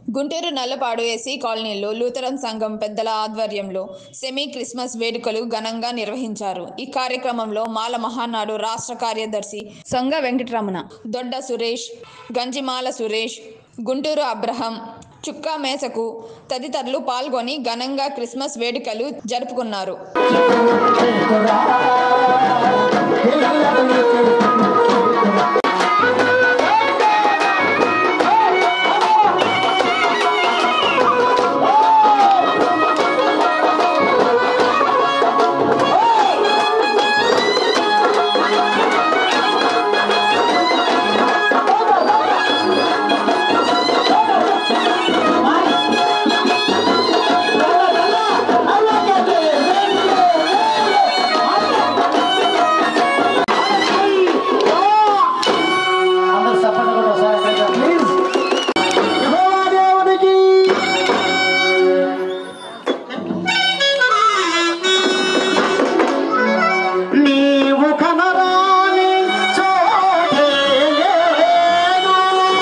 Guntur Nallapadu SC కాలనీలో Lutheran సంఘం పెద్దల ఆధ్వర్యంలో సెమీ క్రిస్మస్ వేడుకలు ఘనంగా నిర్వహించారు ఈ కార్యక్రమంలో మాల మహానాడు రాష్ట్ర కార్యదర్శి సొంగ వెంకటరమణ దొడ్డ సురేష్ గంజిమాల సురేష్ గుంటూరు అబ్రహం చుక్కా మేసకు తదితరులు పాల్గొని ఘనంగా క్రిస్మస్ వేడుకలు జరుపుకున్నారు అందరూ సపోర్ట్ కూడా ఒకసారి ప్లీజ్ యెహోవా దేవునికి నీవు కనరాని చోటే లేదు.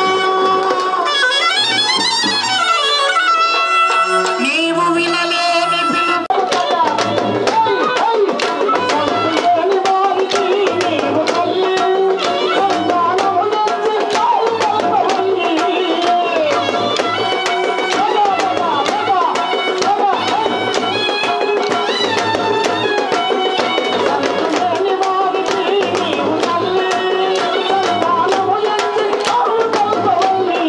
నీవు వినలేని పిలుపు సంతులేని వారికి నీవు తల్లి సంతానము ఇచ్చి కాపాడవల్లి. సంతులేని వారికి నీవు తల్లి సంతానము ఇచ్చి కాపాడవల్లి.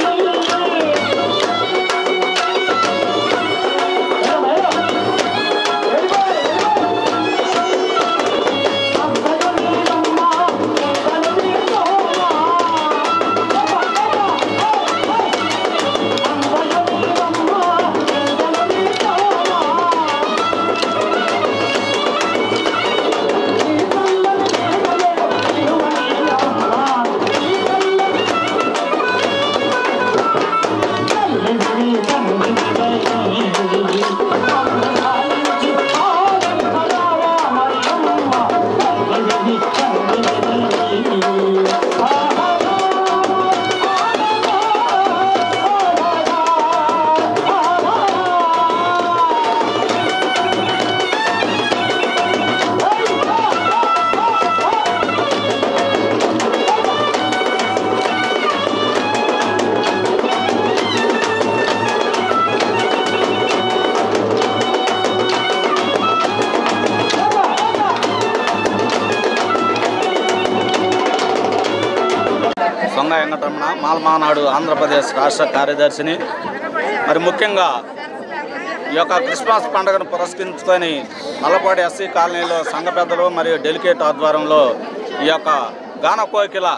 సొంగ వెంకటరమణ మాల్మానాడు ఆంధ్రప్రదేశ్ రాష్ట్ర కార్యదర్శిని మరి ముఖ్యంగా ఈ యొక్క క్రిస్మస్ పండుగను పురస్కరించుకొని నల్లపాటి ఎస్సీ కాలనీలో సంఘ పెద్దలు మరియు డెలికేట్ ఆధ్వర్యంలో ఈ యొక్క గాన కోకిల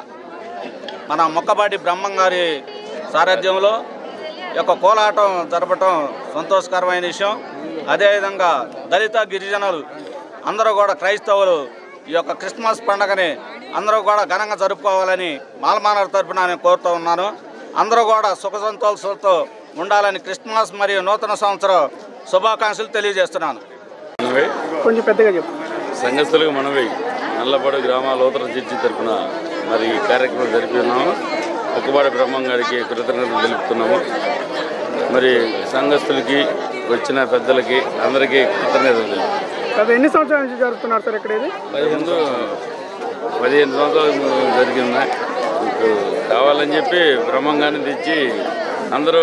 మన మొక్కబాటి బ్రహ్మం గారి సారథ్యంలో ఈ యొక్క కోలాటం జరపటం సంతోషకరమైన విషయం అదేవిధంగా దళిత గిరిజనులు అందరూ కూడా క్రైస్తవులు ఈ యొక్క క్రిస్మస్ పండుగని అందరూ కూడా ఘనంగా జరుపుకోవాలని మాలమానవ తరపున నేను కోరుతూ ఉన్నాను అందరూ కూడా సుఖ సంతోషాలతో ఉండాలని క్రిస్మస్ మరియు నూతన సంవత్సరం శుభాకాంక్షలు తెలియజేస్తున్నాను మనవి కొంచెం పెద్దగా చెప్పు సంఘస్థులకు మనవి నల్లపాడు గ్రామ లోతర చర్చి తరపున మరి ఈ కార్యక్రమం జరిపినాము ఒక్కబాడి బ్రహ్మం గారికి కృతజ్ఞతలు తెలుపుతున్నాము మరి సంఘస్థులకి వచ్చిన పెద్దలకి అందరికీ కృతజ్ఞతలు తెలుపు గత ఎన్ని సంవత్సరాల నుంచి జరుపుతున్నారు సార్ ఇక్కడ ఇది పదిహేను పదిహేను సంవత్సరాలు జరిగింది ఇప్పుడు కావాలని చెప్పి బ్రహ్మంగాన్ని తెచ్చి అందరూ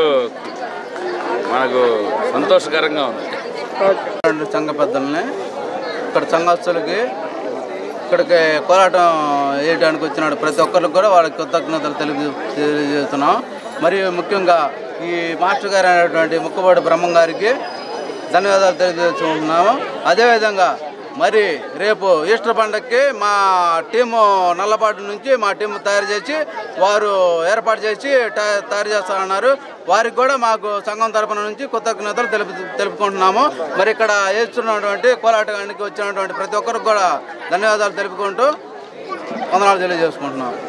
మనకు సంతోషకరంగా ఉంది రెండు సంఘ పెద్దల్ని ఇక్కడ సంఘస్థులకి ఇక్కడికి కోలాటం వేయడానికి వచ్చినాడు ప్రతి ఒక్కరికి కూడా వాళ్ళకి కృతజ్ఞతలు తెలియ తెలియజేస్తున్నాం మరియు ముఖ్యంగా ఈ మాస్టర్ గారు అయినటువంటి ముక్కుబాటి బ్రహ్మం గారికి ధన్యవాదాలు తెలియజేస్తున్నాము అదేవిధంగా మరి రేపు ఈస్టర్ పండగకి మా టీము నల్లపాటి నుంచి మా టీము తయారు చేసి వారు ఏర్పాటు చేసి ట- తయారు చేస్తామన్నారు వారికి కూడా మాకు సంఘం తరపున నుంచి కృతజ్ఞతలు తెలుపు తెలుపుకుంటున్నాము మరి ఇక్కడ వేస్తున్నటువంటి కోలాటానికి వచ్చినటువంటి ప్రతి ఒక్కరికి కూడా ధన్యవాదాలు తెలుపుకుంటూ వందనాలు తెలియజేసుకుంటున్నాం